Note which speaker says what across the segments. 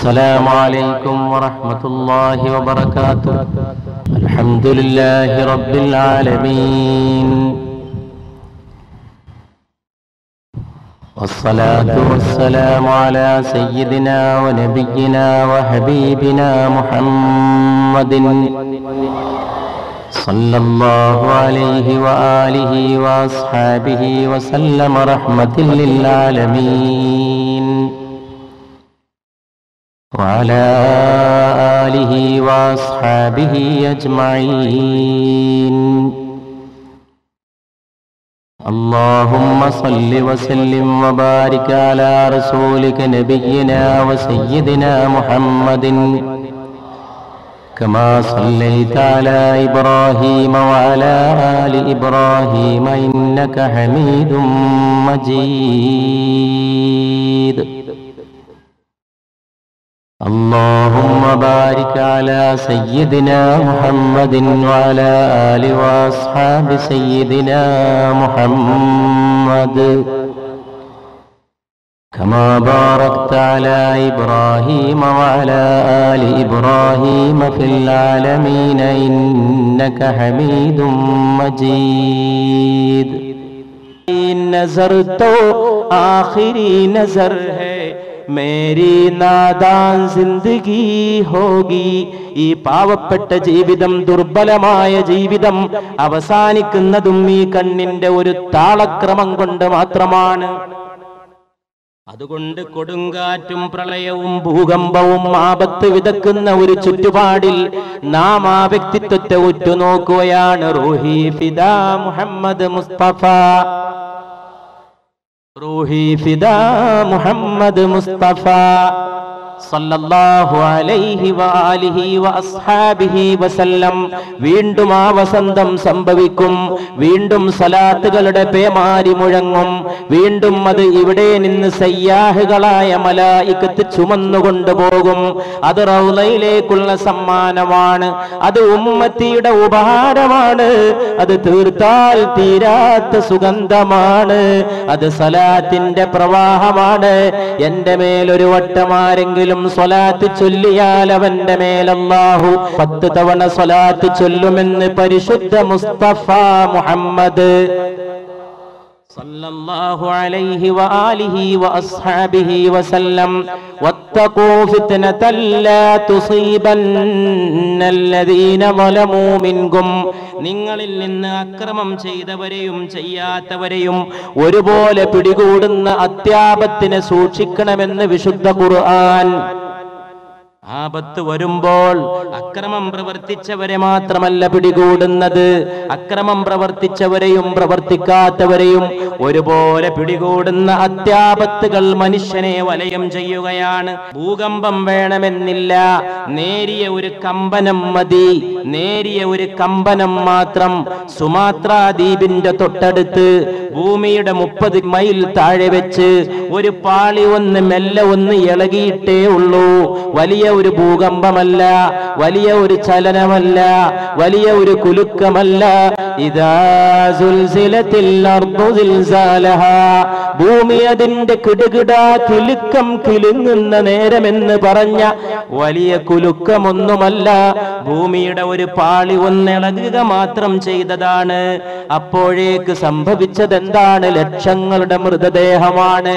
Speaker 1: السلام عليكم ورحمة الله وبركاته الحمد لله رب العالمين والصلاة والسلام على سيدنا ونبينا وحبيبنا محمد صلى الله عليه وآله وأصحابه وسلم رحمة للعالمين وعلى آله وأصحابه أجمعين اللهم صل وسلم وبارك على رسولك نبينا وسيدنا محمد كما صليت على إبراهيم وعلى آل إبراهيم إنك حميد مجيد اللهم بارك على سيدنا محمد وعلى آل وأصحاب سيدنا محمد كما باركت على إبراهيم وعلى آل إبراهيم في العالمين إنك حميد مجيد नजर तो आखिरी नजर है മേരി നാദാൻ ജിന്ദഗി ഹോഗി ഈ പാവപ്പെട്ട ജീവിതം ദുർബലമായ ജീവിതം അവസാനിക്കുന്നതും ഈ കണ്ണിന്റെ ഒരു താളക്രമം കൊണ്ട് മാത്രമാണ് അതുകൊണ്ട് കൊടുങ്കാറ്റും പ്രളയവും ഭൂകമ്പവും ആപത്ത് വിതക്കുന്ന ഒരു ചുറ്റുപാടിൽ നാം ആ വ്യക്തിത്വത്തെ ഉറ്റുനോക്കുകയാണ് റൂഹി ഫിദാ മുഹമ്മദ് മുസ്തഫ റൂഹി ഫിദാ മുഹമ്മദ് മുസ്തഫ സല്ലല്ലാഹു അലൈഹി വആലിഹി വഅസ്ഹാബിഹി വസല്ലം വീണ്ടും ആ വസന്തം സംഭവിക്കും വീണ്ടും സലാത്തുകളുടെ പേമാരി മുഴങ്ങും വീണ്ടും അത് ഇവിടെ നിന്ന് സയ്യാഹുകളായ മലായിക്കത്ത് ചുമന്നുകൊണ്ടു പോകും അത് റൗലയിലേക്കുള്ള സമ്മാനമാണ് അത് ഉമ്മത്തിയുടെ ഉപഹാരമാണ് അത് തീർത്താൽ തീരാത്ത സുഗന്ധമാണ് അത് സലാത്തിന്റെ പ്രവാഹമാണ് എന്റെ മേലൊരു വട്ടമാരെങ്കിലും സ്വലാത്ത് ചൊല്ലിയാൽ അവന്റെ മേലല്ലാഹു പത്ത് തവണ സ്വലാത്ത് ചൊല്ലുമെന്ന് പരിശുദ്ധ മുസ്തഫ മുഹമ്മദ് സല്ലല്ലാഹു അലൈഹി വആലിഹി വഅസ്ഹാബിഹി വസല്ലം വത്തഖൂ ഫിത്നതൻ ലാ തുസീബന്നല്ലദീന ളലമൂ മിൻകും നിങ്ങളിൽ നിന്ന് അക്രമം ചെയ്തവരെയും ചെയ്യാത്തവരെയും ഒരുപോലെ പിടികൂടുന്ന അത്യാപത്തിനെ സൂക്ഷിക്കണമെന്ന് വിശുദ്ധ ഖുർആൻ ആപത്ത് വരുമ്പോൾ അക്രമം പ്രവർത്തിച്ചവരെ മാത്രമല്ല പിടികൂടുന്നത് അക്രമം പ്രവർത്തിച്ചവരെയും പ്രവർത്തിക്കാത്തവരെയും ഒരുപോലെ പിടികൂടുന്ന അത്യാപത്തുകൾ മനുഷ്യനെ വലയം ചെയ്യുകയാണ് ഭൂകമ്പം വേണമെന്നില്ല നേരിയ ഒരു കമ്പനം മതി നേരിയ ഒരു കമ്പനം മാത്രം സുമാത്ര ദ്വീപിന്റെ തൊട്ടടുത്ത് ഭൂമിയുടെ മുപ്പത് മൈൽ താഴെ വെച്ച് ഒരു പാളി ഒന്ന് മെല്ലെ ഒന്ന് ഇളകിയിട്ടേ ഉള്ളൂ വലിയ ഒരു ഭൂകമ്പമല്ല വലിയ ഒരു ചലനമല്ല വലിയ ഒരു കുലുക്കമല്ല ഇതാ സുൽസിലത്തിൽ അർദു സിൽസാലഹാ. ഭൂമി അതിന്റെ കിടുകിട കിലുക്കം കിലുങ്ങുന്ന നേരമെന്ന് പറഞ്ഞ വലിയ കുലുക്കമൊന്നുമല്ല ഭൂമിയുടെ ഒരു പാളി ഒന്നിളകുക മാത്രം ചെയ്തതാണ് അപ്പോഴേക്ക് സംഭവിച്ചത് എന്താണ് ലക്ഷങ്ങളുടെ മൃതദേഹമാണ്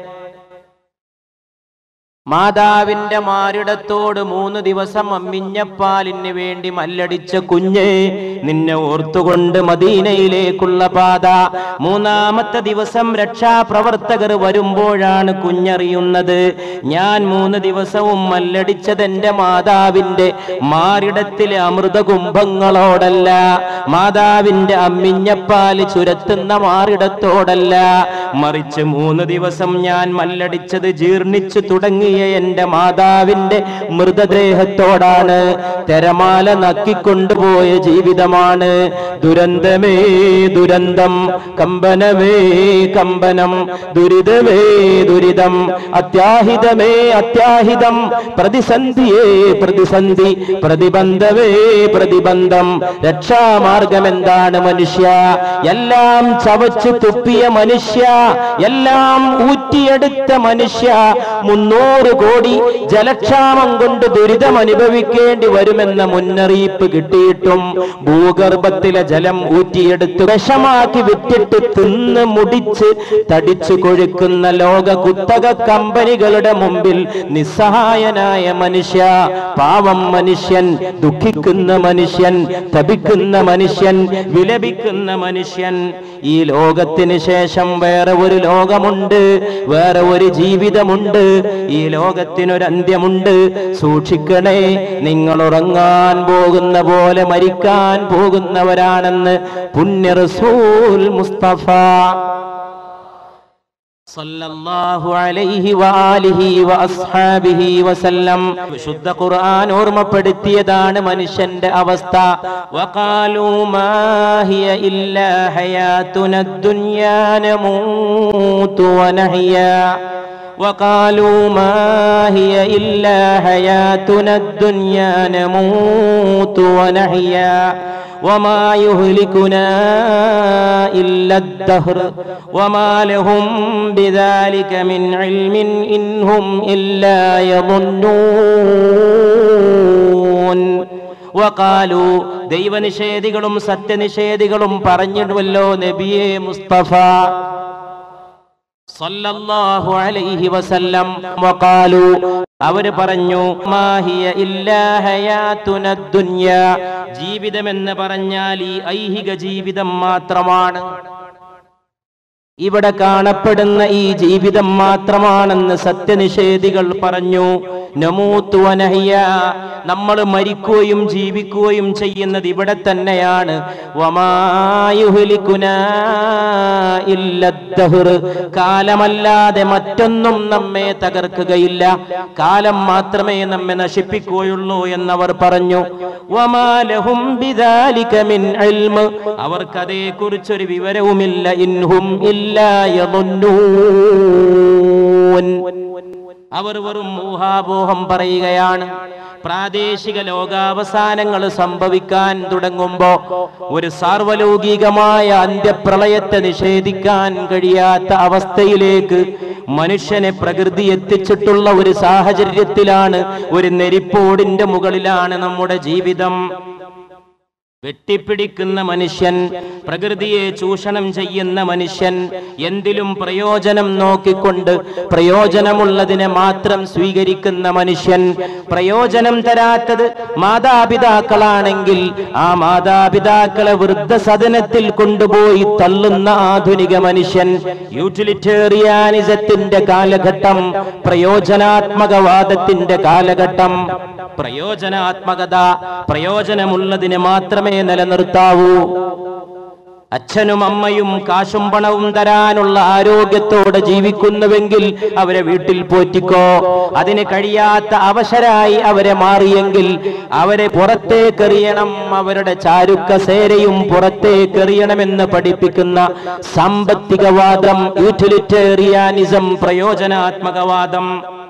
Speaker 1: മാതാവിന്റെ മാരിടത്തോട് മൂന്ന് ദിവസം അമ്മിഞ്ഞപ്പാലിന് വേണ്ടി മല്ലടിച്ച കുഞ്ഞ് നിന്നെ ഓർത്തുകൊണ്ട് മദീനയിലേക്കുള്ള പാത മൂന്നാമത്തെ ദിവസം രക്ഷാപ്രവർത്തകർ വരുമ്പോഴാണ് കുഞ്ഞറിയുന്നത് ഞാൻ മൂന്ന് ദിവസവും മല്ലടിച്ചത് എന്റെ മാതാവിന്റെ മാറിടത്തിലെ അമൃത കുംഭങ്ങളോടല്ല മാതാവിന്റെ അമ്മിഞ്ഞപ്പാല് ചുരത്തുന്ന മാറിടത്തോടല്ല മറിച്ച് മൂന്ന് ദിവസം ഞാൻ മല്ലടിച്ചത് ജീർണിച്ചു തുടങ്ങിയ എന്റെ മാതാവിന്റെ മൃതദേഹത്തോടാണ് തെരമാല നക്കിക്കൊണ്ടുപോയ ജീവിതമാണ് ദുരന്തമേ ദുരന്തം കമ്പനമേ കമ്പനം ദുരിതമേ ദുരിതം അത്യാഹിതമേ അത്യാഹിതം പ്രതിസന്ധിയേ പ്രതിസന്ധി പ്രതിബന്ധമേ പ്രതിബന്ധം രക്ഷാമാർഗം എന്താണ് മനുഷ്യ എല്ലാം ചവച്ചു തുപ്പിയ മനുഷ്യ എല്ലാം ഊറ്റിയെടുത്ത മനുഷ്യ മുന്നൂറ് മൂന്ന് കോടി ജലക്ഷാമം കൊണ്ട് ദുരിതം അനുഭവിക്കേണ്ടി വരുമെന്ന മുന്നറിയിപ്പ് കിട്ടിയിട്ടും ഭൂഗർഭത്തിലെ ജലം ഊറ്റിയെടുത്ത് വിഷമാക്കി വിറ്റിട്ട് തിന്ന് മുടിച്ച് തടിച്ചു കൊഴുക്കുന്ന ലോക കുത്തക കമ്പനികളുടെ മുമ്പിൽ നിസ്സഹായനായ മനുഷ്യ പാവം മനുഷ്യൻ ദുഃഖിക്കുന്ന മനുഷ്യൻ തപിക്കുന്ന മനുഷ്യൻ വിലപിക്കുന്ന മനുഷ്യൻ ഈ ലോകത്തിന് ശേഷം വേറെ ഒരു ലോകമുണ്ട് വേറെ ഒരു ജീവിതമുണ്ട് ഈ ലോകത്തിനൊരു അന്ത്യമുണ്ട് സൂക്ഷിക്കണേ നിങ്ങൾ ഉറങ്ങാൻ പോകുന്ന പോലെ മരിക്കാൻ പോകുന്നവരാണെന്ന് പുണ്യ റസൂൽ മുസ്തഫ സല്ലല്ലാഹു അലൈഹി വആലിഹി വഅസ്ഹാബിഹി വസല്ലം വിശുദ്ധ ഖുർആൻ ഓർമ്മപ്പെടുത്തിയതാണ് മനുഷ്യന്റെ അവസ്ഥ വഖാലൂ മാ ഹിയ ഇല്ലാ ഹയാതുന ദുനിയാ നമൂതു വനഹ്യാ وقالوا ما هي إلا حياتنا الدنيا نموت ونحيا وما يهلكنا إلا الدهر وما لهم بذلك من علم إن هم إلا يظنون വകാലു ദൈവനിഷേധികളും സത്യനിഷേധികളും പറഞ്ഞിടുവല്ലോ നബിയെ മുസ്തഫ സല്ലല്ലാഹു അലൈഹി വസല്ലം വഖാലു അവര് പറഞ്ഞു മാഹിയ ഇല്ലാ ഹയാതുന ദുനിയ ജീവിതമെന്ന് പറഞ്ഞാൽ ഈ ഐഹിക ജീവിതം മാത്രമാണ് ഇവിടെ കാണപ്പെടുന്ന ഈ ജീവിതം മാത്രമാണെന്ന് സത്യനിഷേധികൾ പറഞ്ഞു നമൂത്തുവനഹ്യ നമ്മൾ മരിക്കുകയും ജീവിക്കുകയും ചെയ്യുന്നത് ഇവിടെ തന്നെയാണ് വമായുഹ്ലികുനാ ഇല്ലദ്ദഹ്ർ. കാലമല്ലാതെ മറ്റൊന്നും നമ്മെ തകർക്കുകയില്ല കാലം മാത്രമേ നമ്മെ നശിപ്പിക്കുകയുള്ളൂ എന്നവർ പറഞ്ഞു വമാലഹും ബിദാലിക മിൻ ഇൽമ്. അവർക്കതേക്കുറിച്ചൊരു വിവരവുമില്ല ഇൻഹും ഇല്ലാ യظنون. അവർ വെറും ഊഹാപോഹം പറയുകയാണ് പ്രാദേശിക ലോകാവസാനങ്ങൾ സംഭവിക്കാൻ തുടങ്ങുമ്പോ ഒരു സാർവലൗകികമായ അന്ത്യപ്രളയത്തെ നിഷേധിക്കാൻ കഴിയാത്ത അവസ്ഥയിലേക്ക് മനുഷ്യനെ പ്രകൃതി എത്തിച്ചിട്ടുള്ള ഒരു സാഹചര്യത്തിലാണ് ഒരു നെരിപ്പോടിന്റെ മുകളിലാണ് നമ്മുടെ ജീവിതം വെട്ടിപ്പിടിക്കുന്ന മനുഷ്യൻ പ്രകൃതിയെ ചൂഷണം ചെയ്യുന്ന മനുഷ്യൻ എന്തിലും പ്രയോജനം നോക്കിക്കൊണ്ട് പ്രയോജനമുള്ളതിനെ മാത്രം സ്വീകരിക്കുന്ന മനുഷ്യൻ പ്രയോജനം തരാത്തത് മാതാപിതാക്കളാണെങ്കിൽ ആ മാതാപിതാക്കളെ വൃദ്ധസദനത്തിൽ കൊണ്ടുപോയി തള്ളുന്ന ആധുനിക മനുഷ്യൻ യൂട്ടിലിറ്റേറിയാനിസത്തിന്റെ കാലഘട്ടം പ്രയോജനാത്മകവാദത്തിന്റെ കാലഘട്ടം പ്രയോജനാത്മകത പ്രയോജനമുള്ളതിന് മാത്രമേ നിലനിർത്താവൂ അച്ഛനും അമ്മയും കാശും പണവും തരാനുള്ള ആരോഗ്യത്തോടെ ജീവിക്കുന്നുവെങ്കിൽ അവരെ വീട്ടിൽ പോറ്റിക്കോ അതിന് കഴിയാത്ത അവശരായി അവരെ മാറിയെങ്കിൽ അവരെ പുറത്തേക്കെറിയണം അവരുടെ ചാരുക്കസേരയും പുറത്തേക്കെറിയണമെന്ന് പഠിപ്പിക്കുന്ന സാമ്പത്തികവാദം യൂട്ടിലിറ്റേറിയാനിസം പ്രയോജനാത്മകവാദം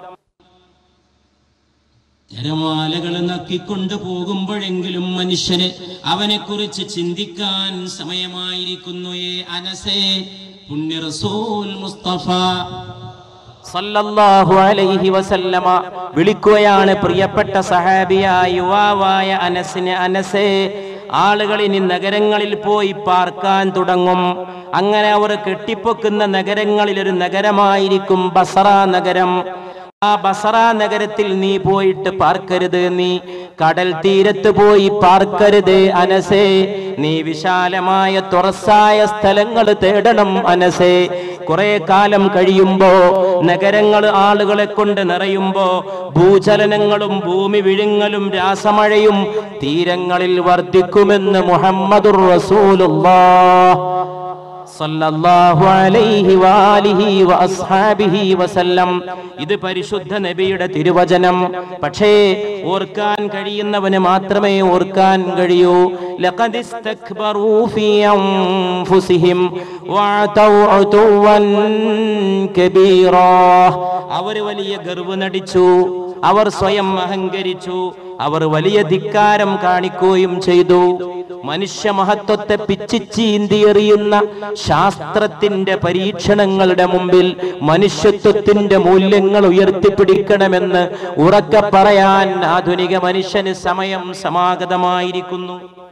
Speaker 1: തിരമാലകൾ നക്കിക്കൊണ്ടു പോകുമ്പോഴെങ്കിലും മനുഷ്യന് അവനെക്കുറിച്ച് ചിന്തിക്കാൻ സമയമായിരിക്കുന്നു ഏ അനസേ പുണ്യ റസൂൽ മുസ്തഫ സല്ലല്ലാഹു അലൈഹി വസല്ലമ വിളിക്കുകയാണ് പ്രിയപ്പെട്ട സഹാബിയായ യുവാവായ അനസിനെ അനസേ ആളുകൾ ഇനി നഗരങ്ങളിൽ പോയി പാർക്കാൻ തുടങ്ങും അങ്ങനെ അവർ കെട്ടിപ്പൊക്കുന്ന നഗരങ്ങളിൽ ഒരു നഗരമായിരിക്കും ബസറ നഗരം ആ ബസറ നഗരത്തിൽ നീ പോയിട്ട് പാർക്കരുത് നീ കടൽ തീരത്ത് പോയി പാർക്കരുത് അനസേ നീ വിശാലമായ തുറസായ സ്ഥലങ്ങൾ തേടണം അനസേ കുറെ കാലം കഴിയുമ്പോ നഗരങ്ങൾ ആളുകളെ കൊണ്ട് നിറയുമ്പോ ഭൂചലനങ്ങളും ഭൂമി വിഴുങ്ങലും രാസമഴയും തീരങ്ങളിൽ വർദ്ധിക്കുമെന്ന് മുഹമ്മദുർ റസൂലുള്ളാഹ് സല്ലല്ലാഹു അലൈഹി വാലിഹി വഅസ്ഹാബിഹി വസല്ലം ഇത് പരിശുദ്ധ നബിയുടെ തിരുവചനം പക്ഷേ ഓർക്കാൻ കഴിയുന്നവന് മാത്രമേ ഓർക്കാൻ കഴിയൂ ലഖദ് ഇസ്തക്ബറൂ ഫീ അൻഫുസിഹിം വഅതൗ ഉതുവൻ കബീറാ അവർ വലിയ ഗർവ് നടിച്ചു അവർ സ്വയം അഹങ്കരിച്ചു അവർ വലിയ ധിക്കാരം കാണിക്കുകയും ചെയ്തു മനുഷ്യ മഹത്വത്തെ പിച്ചിച്ചീന്തിയെറിയുന്ന ശാസ്ത്രത്തിന്റെ പരീക്ഷണങ്ങളുടെ മുമ്പിൽ മനുഷ്യത്വത്തിന്റെ മൂല്യങ്ങൾ ഉയർത്തിപ്പിടിക്കണമെന്ന് ഉറക്കെ പറയാൻ ആധുനിക മനുഷ്യന് സമയം സമാഗതമായിരിക്കുന്നു